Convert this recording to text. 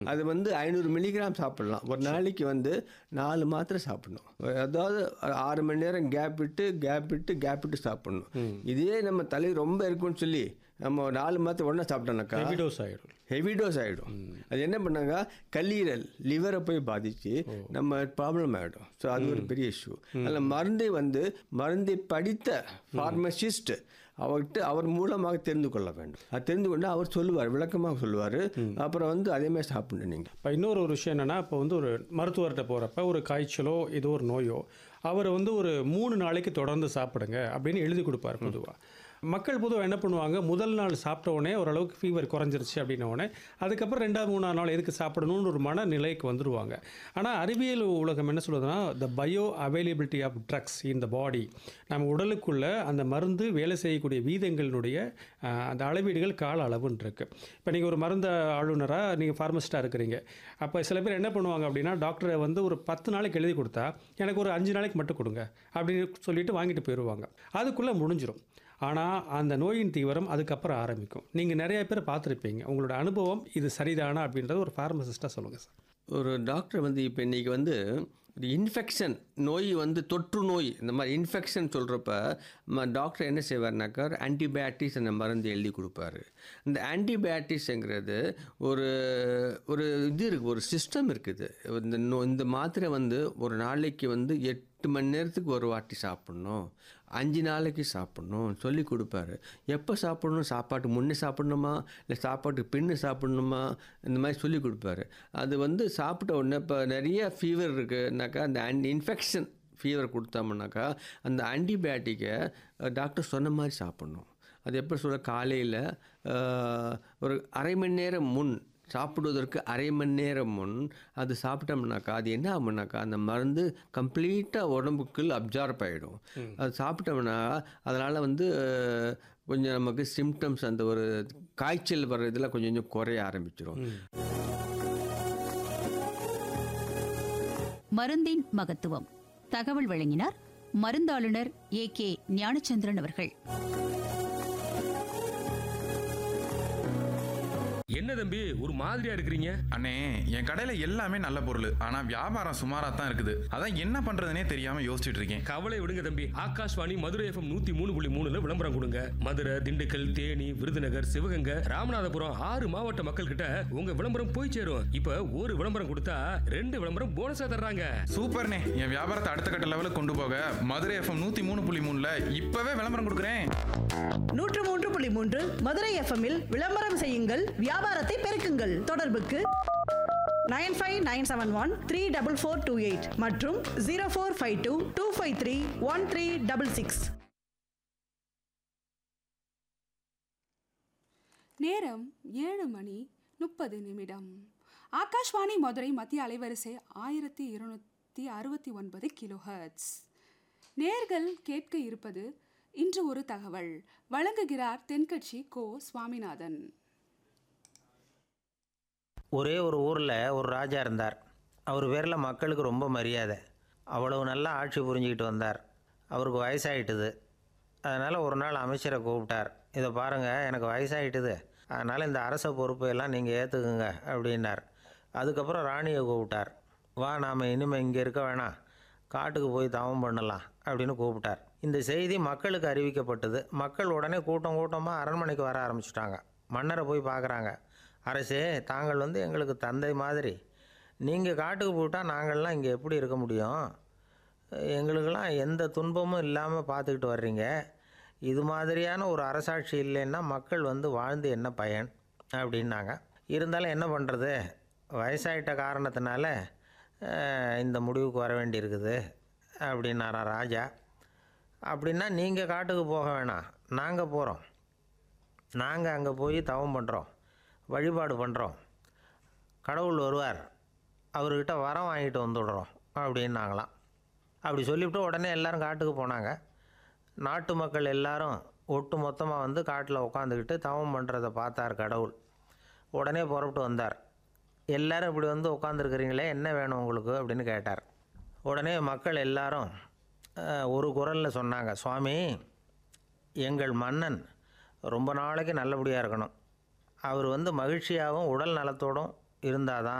அது வந்து ஐநூறு மில்லிகிராம் சாப்பிடலாம் ஒரு நாளைக்கு வந்து நாலு மாத்திரை சாப்பிடணும் அதாவது ஆறு மணி நேரம் கேப் விட்டு கேப் விட்டு கேப் விட்டு சாப்பிடணும் இதே நம்ம தலை ரொம்ப இருக்குன்னு சொல்லி நம்ம ஒரு நாலு மாத்திரை உடனே சாப்பிட்டோம்னாக்கா ஹெவி டோஸ் ஆகிடும் ஹெவி டோஸ் ஆகிடும் அது என்ன பண்ணாங்க கல்லீரல் லிவரை போய் பாதித்து நம்ம ப்ராப்ளம் ஆகிடும் ஸோ அது ஒரு பெரிய இஷ்யூ அதில் மருந்தை வந்து மருந்தை படித்த ஃபார்மசிஸ்ட் அவர்கிட்ட அவர் மூலமாக தெரிந்து கொள்ள வேண்டும் அது தெரிந்து கொண்டு அவர் சொல்லுவார் விளக்கமாக சொல்லுவார் அப்புறம் வந்து அதே மாதிரி சாப்பிடணும் நீங்கள் இப்போ இன்னொரு ஒரு விஷயம் என்னென்னா இப்போ வந்து ஒரு மருத்துவர்கிட்ட போகிறப்ப ஒரு காய்ச்சலோ ஏதோ ஒரு நோயோ அவர் வந்து ஒரு மூணு நாளைக்கு தொடர்ந்து சாப்பிடுங்க அப்படின்னு எழுதி கொடுப்பார் பொதுவாக மக்கள் பொதுவாக என்ன பண்ணுவாங்க முதல் நாள் சாப்பிட்ட உடனே ஓரளவுக்கு ஃபீவர் குறைஞ்சிருச்சு அப்படின்ன உடனே அதுக்கப்புறம் ரெண்டாவது மூணாவது நாள் எதுக்கு சாப்பிடணும்னு ஒரு மனநிலைக்கு வந்துடுவாங்க ஆனால் அறிவியல் உலகம் என்ன சொல்லுதுன்னா the bioavailability of drugs in the body நம்ம உடலுக்குள்ள அந்த மருந்து வேலை செய்யக்கூடிய வீதங்களினுடைய அஹ், அந்த அளவீடுகள் கால அளவுன்னு இருக்கு இப்போ நீங்கள் ஒரு மருந்து ஆளுநராக நீங்கள் ஃபார்மசிஸ்ட்டாக இருக்கிறீங்க அப்போ சில பேர் என்ன பண்ணுவாங்க அப்படின்னா டாக்டரை வந்து ஒரு பத்து நாளைக்கு எழுதி கொடுத்தா எனக்கு ஒரு அஞ்சு நாளைக்கு மட்டும் கொடுங்க அப்படின்னு சொல்லிட்டு வாங்கிட்டு போயிடுவாங்க அதுக்குள்ளே முடிஞ்சிடும் ஆனால் அந்த நோயின் தீவிரம் அதுக்கப்புறம் ஆரம்பிக்கும் நீங்கள் நிறைய பேர் பார்த்துருப்பீங்க உங்களோட அனுபவம் இது சரிதானா அப்படின்றது ஒரு ஃபார்மசிஸ்ட்டாக சொல்லுங்கள் சார் ஒரு டாக்டர் வந்து இப்போ இன்றைக்கி வந்து ஒரு இன்ஃபெக்ஷன் நோய் வந்து தொற்று நோய் இந்த மாதிரி இன்ஃபெக்ஷன் சொல்கிறப்ப டாக்டர் என்ன செய்வார்னாக்கா ஆன்டிபயாட்டிக்ஸ் அந்த மருந்து எழுதி கொடுப்பாரு இந்த ஆன்டிபயாட்டிக்ஸுங்கிறது ஒரு ஒரு இது இருக்குது ஒரு சிஸ்டம் இருக்குது இந்த நோ இந்த மாத்திரை வந்து ஒரு நாளைக்கு வந்து எட்டு மணி நேரத்துக்கு ஒரு வாட்டி சாப்பிட்ணும் அஞ்சு நாளைக்கு சாப்பிட்ணும் சொல்லி கொடுப்பாரு எப்போ சாப்பிடணும் சாப்பாட்டு முன்னே சாப்பிடணுமா இல்லை சாப்பாட்டுக்கு பின்னு சாப்பிடணுமா இந்த மாதிரி சொல்லி கொடுப்பாரு அது வந்து சாப்பிட்ட உடனே இப்போ நிறைய ஃபீவர் இருக்குனாக்கா அந்த அண்ட் இன்ஃபெக்ஷன் ஃபீவர் கொடுத்தோம்னாக்கா அந்த ஆன்டிபயாட்டிக்கை டாக்டர் சொன்ன மாதிரி சாப்பிட்ணும் அது எப்போ சொல்ல காலையில் ஒரு அரை மணி நேரம் முன் சாப்பிடுவதற்கு அரை மணி நேரம் முன் அது சாப்பிட்டோம்னாக்கா அது என்ன ஆகும்னாக்கா அந்த மருந்து கம்ப்ளீட்டாக உடம்புக்குள் அப்சார்ப் ஆகிடும் அது சாப்பிட்டோம்னா அதனால் வந்து அஹ், கொஞ்சம் நமக்கு சிம்டம்ஸ் அந்த ஒரு காய்ச்சல் வர்ற இதெல்லாம் கொஞ்சம் கொஞ்சம் குறைய ஆரம்பிச்சிடும் மருந்தின் மகத்துவம் தகவல் வழங்கினார் மருந்தாளுநர் ஏ கே ஞானச்சந்திரன் அவர்கள் என்ன தம்பி ஒரு மாதிரியா இருக்கிறீங்க அண்ணே என் கடையில எல்லாமே நல்ல பொருள் ஆனா வியாபாரம் சுமாரா தான் இருக்குது அதான் என்ன பண்றதுனே தெரியாம யோசிச்சுட்டு இருக்கேன் கவலை விடுங்க தம்பி ஆகாஷ்வாணி மதுரை எஃப்எம் நூத்தி மூணு புள்ளி மூணுல விளம்பரம் கொடுங்க மதுரை திண்டுக்கல் தேனி விருதுநகர் சிவகங்கை ராமநாதபுரம் ஆறு மாவட்ட மக்கள் கிட்ட உங்க விளம்பரம் போய் சேரும் இப்ப ஒரு விளம்பரம் கொடுத்தா ரெண்டு விளம்பரம் போனஸா தர்றாங்க சூப்பர்ண்ணே என் வியாபாரத்தை அடுத்த கட்ட லெவலுக்கு கொண்டு போக மதுரை எஃப்எம் நூத்தி மூணு புள்ளி மூணுல இப்பவே விளம்பரம் கொடுக்குறேன் நூற்று மூன்று புள்ளி மூன்று மதுரை எஃப்எம்மில் விளம்பரம் செய்யுங்கள் வியாபாரத்தை பெருக்குங்கள் தொடர்புக்கு nine five nine seven one three double four two eight மற்றும் zero four five two two five three one three double six நேரம் ஏழு மணி முப்பது நிமிடம் ஆகாஷ்வாணி மதுரை மத்திய அலைவரிசை ஆயிரத்தி இருநூத்தி அறுபத்தி ஒன்பது கிலோஹெர்ட்ஸ் நேர்கள் கேட்க இருப்பது இன்று ஒரு தகவல் வழங்குகிறார் தென்கட்சி கோ சுவாமிநாதன் ஒரே ஒரு ஊரில் ஒரு ராஜா இருந்தார் அவர் பேரில் மக்களுக்கு ரொம்ப மரியாதை அவ்வளவு நல்லா ஆட்சி புரிஞ்சுக்கிட்டு வந்தார் அவருக்கு வயசாயிட்டுது அதனால் ஒரு நாள் அமைச்சரை கூப்பிட்டார் இதை பாருங்கள் எனக்கு வயசாயிட்டுது அதனால் இந்த அரச பொறுப்பை எல்லாம் நீங்கள் ஏற்றுக்குங்க அப்படின்னார் அதுக்கப்புறம் ராணியை கூப்பிட்டார் வா நாம் இனிமேல் இங்கே இருக்க வேணாம் காட்டுக்கு போய் தவம் பண்ணலாம் அப்படின்னு கூப்பிட்டார் இந்த செய்தி மக்களுக்கு அறிவிக்கப்பட்டது மக்கள் உடனே கூட்டம் கூட்டமாக அரண்மனைக்கு வர ஆரம்பிச்சிட்டாங்க மன்னரை போய் பார்க்குறாங்க அரசே தாங்கள் வந்து எங்களுக்கு தந்தை மாதிரி நீங்கள் காட்டுக்கு போயிட்டால் நாங்கள்லாம் இங்கே எப்படி இருக்க முடியும் எங்களுக்கெல்லாம் எந்த துன்பமும் இல்லாமல் பார்த்துக்கிட்டு வர்றீங்க இது மாதிரியான ஒரு அரசாட்சி இல்லைன்னா மக்கள் வந்து வாழ்ந்து என்ன பயன் அப்படின்னாங்க இருந்தாலும் என்ன பண்ணுறது வயசாயிட்ட காரணத்தினால அஹ், இந்த முடிவுக்கு வர வேண்டியிருக்குது அப்படின்னாரா ராஜா அப்படின்னா நீங்கள் காட்டுக்கு போக வேணாம் நாங்கள் போகிறோம் நாங்கள் அங்கே போய் தவம் பண்ணுறோம் வழிபாடு பண்ணுறோம் கடவுள் வருவார் அவர்கிட்ட வரம் வாங்கிட்டு வந்துடுறோம் அப்படின்னாங்களாம் அப்படி சொல்லிவிட்டு உடனே எல்லாரும் காட்டுக்கு போனாங்க நாட்டு மக்கள் எல்லாரும் ஒட்டு மொத்தமாக வந்து காட்டில் உட்காந்துக்கிட்டு தவம் பண்ணுறதை பார்த்தார் கடவுள் உடனே புறப்பட்டு வந்தார் எல்லாரும் இப்படி வந்து உட்காந்துருக்கிறீங்களே என்ன வேணும் உங்களுக்கு அப்படின்னு கேட்டார் உடனே மக்கள் எல்லாரும் அஹ், ஒரு குரலில் சொன்னாங்க சுவாமி எங்கள் மன்னன் ரொம்ப நாளைக்கு நல்லபடியாக இருக்கணும் அவர் வந்து மகிழ்ச்சியாகவும் உடல் நலத்தோடும் இருந்தால் தான்